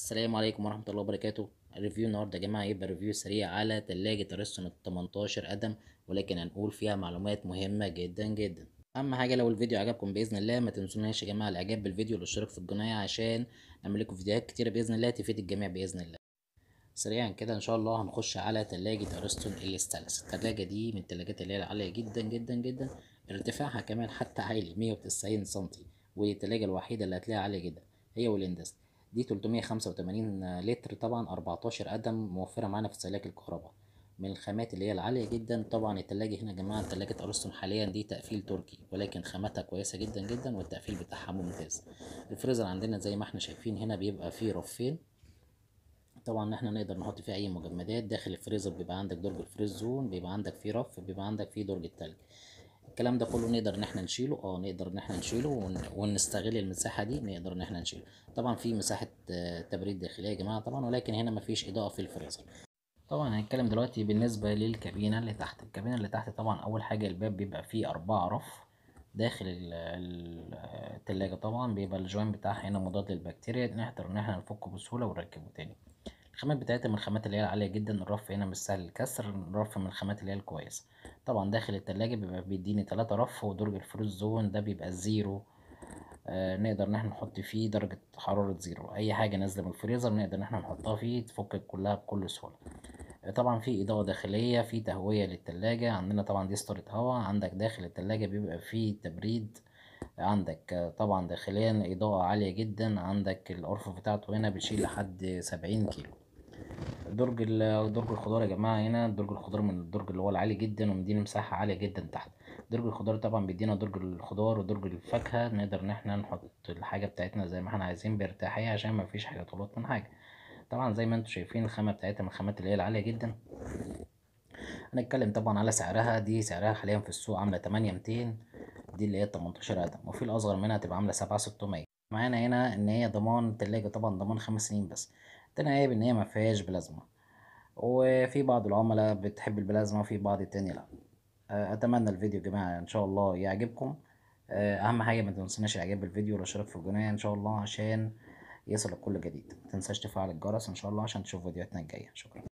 السلام عليكم ورحمة الله وبركاته الريفيو النهاردة يا جماعة يبقى ريفيو سريع على تلاجة أرسطو 18 قدم ولكن هنقول فيها معلومات مهمة جدا جدا أهم حاجة لو الفيديو عجبكم بإذن الله ما تنسوناش يا جماعة الإعجاب بالفيديو والاشتراك في القناة عشان نعمل لكم فيديوهات كتيرة بإذن الله تفيد الجميع بإذن الله سريعا كده إن شاء الله هنخش على تلاجة أرسطو الستانلس التلاجة دي من التلاجات اللي هي العالية جدا جدا جدا ارتفاعها كمان حتى عالي 190 سنتي ودي التلاجة الوحيدة اللي هتلاقيها عالية جدا هي والاندس دي 385 لتر طبعا 14 قدم موفرة معانا في استهلاك الكهرباء من الخامات اللي هي العالية جدا طبعا التلاجة هنا يا جماعة تلاجة أرسطو حاليا دي تقفيل تركي ولكن خاماتها كويسة جدا جدا والتقفيل بتاعها ممتاز الفريزر عندنا زي ما احنا شايفين هنا بيبقى فيه رفين طبعا احنا نقدر نحط فيه اي مجمدات داخل الفريزر بيبقى عندك درج الفريز زون بيبقى عندك فيه رف بيبقى عندك فيه درج التلج الكلام ده كله نقدر ان احنا نشيله اه نقدر ان احنا نشيله ون... ونستغل المساحه دي نقدر ان احنا نشيله طبعا في مساحه تبريد داخليه يا جماعه طبعا ولكن هنا مفيش اضاءه في الفريزر طبعا هنتكلم دلوقتي بالنسبه للكابينه اللي تحت الكابينه اللي تحت طبعا اول حاجه الباب بيبقى فيه أربعة رف داخل التلاجة طبعا بيبقى الجوان بتاعها هنا مضاد للبكتيريا نقدر ان احنا نفكه بسهوله ونركبه تاني الخامات بتاعتها من الخامات اللي هي العالية جدا الرف هنا مش سهل الكسر الرف من الخامات اللي هي الكويسة طبعا داخل التلاجة بيبقى بيديني تلاتة رف ودرج الفروز زون ده بيبقى زيرو آه نقدر ان احنا نحط فيه درجة حرارة زيرو اي حاجة نازلة من الفريزر نقدر ان احنا نحطها فيه تفك كلها بكل سهولة آه طبعا في اضاءة داخلية في تهوية للتلاجة عندنا طبعا دي ستارة هوا عندك داخل التلاجة بيبقى فيه تبريد عندك طبعا داخليا اضاءة عالية جدا عندك الارفف بتاعته هنا بتشيل لحد سبعين كيلو درج درج الخضار يا جماعه هنا درج الخضار من الدرج اللي هو العالي جدا ومدينا مساحه عاليه جدا تحت درج الخضار طبعا بيدينا درج الخضار ودرج الفاكهه نقدر ان احنا نحط الحاجه بتاعتنا زي ما احنا عايزين بارتاحيه عشان ما فيش حاجه تغلط من حاجه طبعا زي ما انتم شايفين الخامه بتاعتها من الخامات اللي هي العاليه جدا هنتكلم طبعا على سعرها دي سعرها حاليا في السوق عامله 8200 دي اللي هي 18 قدم وفي الاصغر منها تبقى عامله 7600 معانا هنا ان هي ضمان تلاجة طبعا ضمان خمس سنين بس تاني عيب ان هي ما فيهاش بلازما وفي بعض العملاء بتحب البلازما وفي بعض التاني لا اتمنى الفيديو يا جماعه ان شاء الله يعجبكم اهم حاجه ما تنسوناش الاعجاب بالفيديو والاشتراك في القناه ان شاء الله عشان يصلك كل جديد ما تنساش تفعل الجرس ان شاء الله عشان تشوف فيديوهاتنا الجايه شكرا